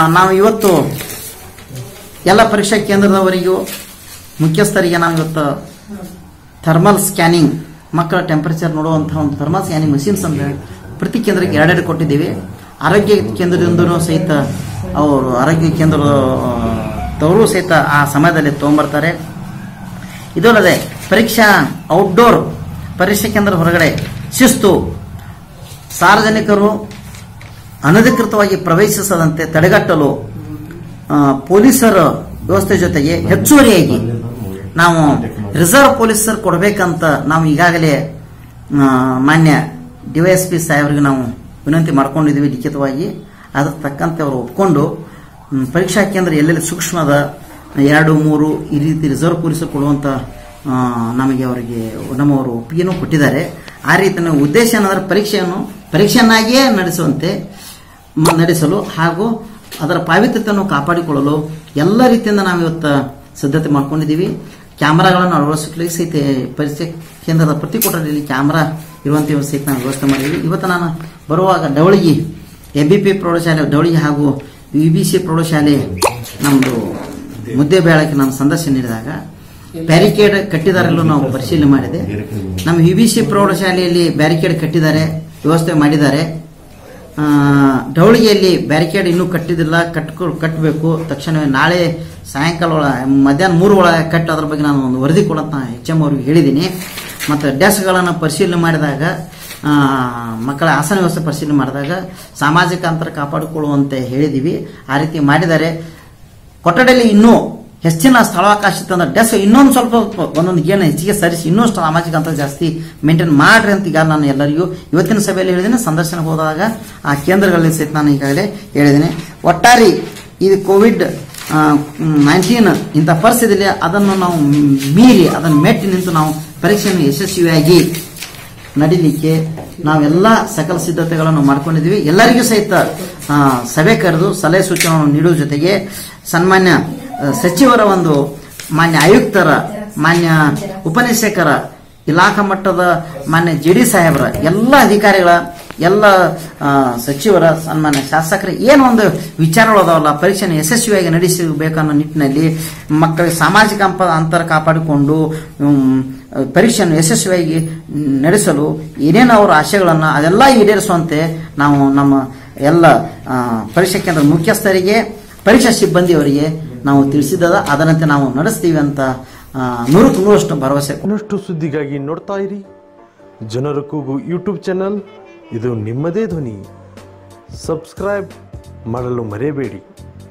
ನಾವು ಇವತ್ತು ಎಲ್ಲ ಪರೀಕ್ಷಾ ಕೇಂದ್ರದವರಿಗೂ ಮುಖ್ಯಸ್ಥರಿಗೆ ನಾವು ಇವತ್ತು ಥರ್ಮಲ್ ಸ್ಕ್ಯಾನಿಂಗ್ ಮಕ್ಕಳ ಟೆಂಪರೇಚರ್ ನೋಡುವಂತಹ ಒಂದು ಥರ್ಮಲ್ ಸ್ಕ್ಯಾನಿಂಗ್ ಮಷಿನ್ಸ್ ಅಂತ ಪ್ರತಿ ಕೇಂದ್ರಕ್ಕೆ ಎರಡೆರಡು ಕೊಟ್ಟಿದ್ದೀವಿ ಆರೋಗ್ಯ ಕೇಂದ್ರದಿಂದನೂ ಸಹಿತ ಅವರು ಆರೋಗ್ಯ ಕೇಂದ್ರದವರು ಸಹಿತ ಆ ಸಮಯದಲ್ಲಿ ತೊಗೊಂಬರ್ತಾರೆ ಇದಲ್ಲದೆ ಪರೀಕ್ಷಾ ಔಟ್ಡೋರ್ ಪರೀಕ್ಷಾ ಕೇಂದ್ರ ಹೊರಗಡೆ ಶಿಸ್ತು ಸಾರ್ವಜನಿಕರು ಅನಧಿಕೃತವಾಗಿ ಪ್ರವೇಶಿಸದಂತೆ ತಡೆಗಟ್ಟಲು ಆ, ಪೊಲೀಸರ ವ್ಯವಸ್ಥೆ ಜೊತೆಗೆ ಹೆಚ್ಚುವರಿಯಾಗಿ ನಾವು ರಿಸರ್ವ್ ಪೊಲೀಸರು ಕೊಡಬೇಕಂತ ನಾವು ಈಗಾಗಲೇ ಆ, ಮಾನ್ಯ ಡಿವೈಎಸ್ಪಿ ಸಾಹೇಬರಿಗೆ ನಾವು ವಿನಂತಿ ಮಾಡ್ಕೊಂಡಿದ್ದೀವಿ ಲಿಖಿತವಾಗಿ ಅದ್ರ ತಕ್ಕಂತೆ ಅವರು ಒಪ್ಕೊಂಡು ಮ್, ಪರೀಕ್ಷಾ ಕೇಂದ್ರ ಎಲ್ಲೆಲ್ಲಿ ಸೂಕ್ಷ್ಮದ ಎರಡು ಮೂರು ಈ ರೀತಿ ರಿಸರ್ವ್ ಪೊಲೀಸರು ಕೊಡುವಂತ ಆ, ನಮಗೆ ಅವರಿಗೆ ನಮ್ಮವರು ಒಪ್ಪಿಗೆನೂ ಕೊಟ್ಟಿದ್ದಾರೆ ಆ ರೀತಿ ನಾವು ಉದ್ದೇಶ ಏನಂದ್ರೆ ಪರೀಕ್ಷೆಯನ್ನು ಪರೀಕ್ಷೆಯನ್ನಾಗಿಯೇ ನಡೆಸುವಂತೆ ಮ- ನಡೆಸಲು ಹಾಗೂ ಅದರ ಪಾವಿತ್ರ್ಯತೆಯನ್ನು ಕಾಪಾಡಿಕೊಳ್ಳಲು ಎಲ್ಲ ರೀತಿಯಿಂದ ನಾವು ಇವತ್ತು ಸಿದ್ಧತೆ ಮಾಡ್ಕೊಂಡಿದ್ದೀವಿ ಕ್ಯಾಮರಾಗಳನ್ನು ಅಳವಡಿಸಲಿಕ್ಕೆ ಸಹಿತ ಪರೀಕ್ಷೆ ಕೇಂದ್ರದ ಪ್ರತಿ ಕೊಠಡಿಯಲ್ಲಿ ಕ್ಯಾಮರಾ ಇರುವಂತೆ ಸಹಿತ ನಾವು ವ್ಯವಸ್ಥೆ ಮಾಡಿದ್ದೀವಿ ಇವತ್ತು ನಾನು ಬರುವಾಗ ಡವಳಿಗಿ ಎಬಿಪಿ ಪ್ರೌಢಶಾಲೆ ಡವಳಿಗಿ ಹಾಗೂ ವಿ ಬಿ ಸಿ ಪ್ರೌಢಶಾಲೆ ನಮ್ಮದು ಮುದ್ದೆ ಬೇಳಕ್ಕೆ ನಾನು ಸಂದರ್ಶನ ನೀಡಿದಾಗ ಬ್ಯಾರಿಕೇಡ್ ಕಟ್ಟಿದಾರೆಲ್ಲೂ ನಾವು ಪರಿಶೀಲನೆ ಮಾಡಿದೆ ನಮ್ಮ ವಿ ಬಿ ಸಿ ಪ್ರೌಢಶಾಲೆಯಲ್ಲಿ ಬ್ಯಾರಿಕೇಡ್ ಕಟ್ಟಿದ್ದಾರೆ ವ್ಯವಸ್ಥೆ ಮಾಡಿದ್ದಾರೆ ಆ, ಢವಳಿಗೆಯಲ್ಲಿ ಬ್ಯಾರಿಕೇಡ್ ಇನ್ನೂ ಕಟ್ಟಿದಿಲ್ಲ ಕಟ್ಕೊ ಕಟ್ಟಬೇಕು ತಕ್ಷಣವೇ ನಾಳೆ ಸಾಯಂಕಾಲ ಒಳ ಮಧ್ಯಾಹ್ನ ಮೂರು ಒಳಗೆ ಕಟ್ಟಿ ಅದ್ರ ಬಗ್ಗೆ ನಾನು ಒಂದು ವರದಿ ಕೊಡಂತ ಎಚ್ ಎಂ ಅವ್ರಿಗೆ ಹೇಳಿದ್ದೀನಿ ಮತ್ತು ಡೆಸ್ಕ್ಗಳನ್ನು ಪರಿಶೀಲನೆ ಮಾಡಿದಾಗ ಆ, ಮಕ್ಕಳ ಆಸನ ವ್ಯವಸ್ಥೆ ಪರಿಶೀಲನೆ ಮಾಡಿದಾಗ ಸಾಮಾಜಿಕ ಅಂತರ ಕಾಪಾಡಿಕೊಳ್ಳುವಂತೆ ಹೇಳಿದ್ದೀವಿ ಆ ರೀತಿ ಮಾಡಿದ್ದಾರೆ ಕೊಠಡಿಯಲ್ಲಿ ಇನ್ನೂ ಹೆಚ್ಚಿನ ಸ್ಥಳಾವಕಾಶ ತಂದ ಡೆಸ್ಕ್ ಇನ್ನೊಂದು ಸ್ವಲ್ಪ ಒಂದೊಂದು ಗೇಣ ಹೆಚ್ಚಿಗೆ ಸರಿಸಿ ಇನ್ನೂ ಸಾಮಾಜಿಕ ಅಂತರ ಜಾಸ್ತಿ ಮೇಂಟೈನ್ ಮಾಡ್ರಿ ಅಂತ ಈಗ ನಾನು ಎಲ್ಲರಿಗೂ ಇವತ್ತಿನ ಸಭೆಯಲ್ಲಿ ಹೇಳಿದ್ದೀನಿ ಸಂದರ್ಶನಕ್ಕೆ ಹೋದಾಗ ಆ ಕೇಂದ್ರಗಳಲ್ಲಿ ಸಹಿತ ನಾನು ಈಗಾಗಲೇ ಹೇಳಿದ್ದೀನಿ ಒಟ್ಟಾರೆ ಇದು ಕೋವಿಡ್ ನೈನ್ಟೀನ್ ಇಂಥ ಪರಿಸ್ಥಿತಿಯಲ್ಲಿ ಅದನ್ನು ನಾವು ಮೀರಿ ಅದನ್ನು ಮೆಟ್ಟಿ ನಿಂತು ನಾವು ಪರೀಕ್ಷೆಯನ್ನು ಯಶಸ್ವಿಯಾಗಿ ನಡಿಲಿಕ್ಕೆ ನಾವೆಲ್ಲ ಸಕಲ ಸಿದ್ಧತೆಗಳನ್ನು ಮಾಡ್ಕೊಂಡಿದ್ದೀವಿ ಎಲ್ಲರಿಗೂ ಸಹಿತ ಆ, ಸಭೆ ಕರೆದು ಸಲಹೆ ಸೂಚನೆಗಳನ್ನು ನೀಡುವ ಜೊತೆಗೆ ಸನ್ಮಾನ್ಯ ಆ, ಸಚಿವರ ಒಂದು ಮಾನ್ಯ ಆಯುಕ್ತರ ಮಾನ್ಯ ಉಪನಿರೀಕ್ಷಕರ ಇಲಾಖಾ ಮಟ್ಟದ ಮಾನ್ಯ ಜೆ ಡಿ ಸಾಹೇಬರ ಎಲ್ಲ ಅಧಿಕಾರಿಗಳ ಎಲ್ಲ ಆ, ಸಚಿವರ ಸನ್ಮಾನ್ಯ ಶಾಸಕರ ಏನು ಒಂದು ವಿಚಾರಗಳು ಅದಾವಲ್ಲ ಪರೀಕ್ಷೆಯನ್ನು ಯಶಸ್ವಿಯಾಗಿ ನಡೆಸಬೇಕನ್ನೋ ನಿಟ್ಟಿನಲ್ಲಿ ಮಕ್ಕಳಿಗೆ ಸಾಮಾಜಿಕ ಅಂಪ ಅಂತರ ಕಾಪಾಡಿಕೊಂಡು ಹ್ಮ್, ಪರೀಕ್ಷೆಯನ್ನು ಯಶಸ್ವಿಯಾಗಿ ನಡೆಸಲು ಏನೇನು ಅವರ ಆಶಯಗಳನ್ನು ಅದೆಲ್ಲ ಈಡೇರಿಸುವಂತೆ ನಾವು ನಮ್ಮ ಎಲ್ಲ ಆ, ಪರೀಕ್ಷಾ ಕೇಂದ್ರ ಮುಖ್ಯಸ್ಥರಿಗೆ ಪರೀಕ್ಷಾ ಸಿಬ್ಬಂದಿಯವರಿಗೆ ನಾವು ತಿಳಿಸಿದ್ದದ ಅದರಂತೆ ನಾವು ನಡೆಸ್ತೀವಿ ಅಂತ ಆ, ನೂರಕ್ಕೆ ನೂರಷ್ಟು ಭರವಸೆ ಇನ್ನಷ್ಟು ಸುದ್ದಿಗಾಗಿ ನೋಡ್ತಾ ಇರಿ ಜನರ ಕೂಗು ಯೂಟ್ಯೂಬ್ ಚಾನಲ್ ಇದು ನಿಮ್ಮದೇ ಧ್ವನಿ ಸಬ್ಸ್ಕ್ರೈಬ್ ಮಾಡಲು ಮರೆಯಬೇಡಿ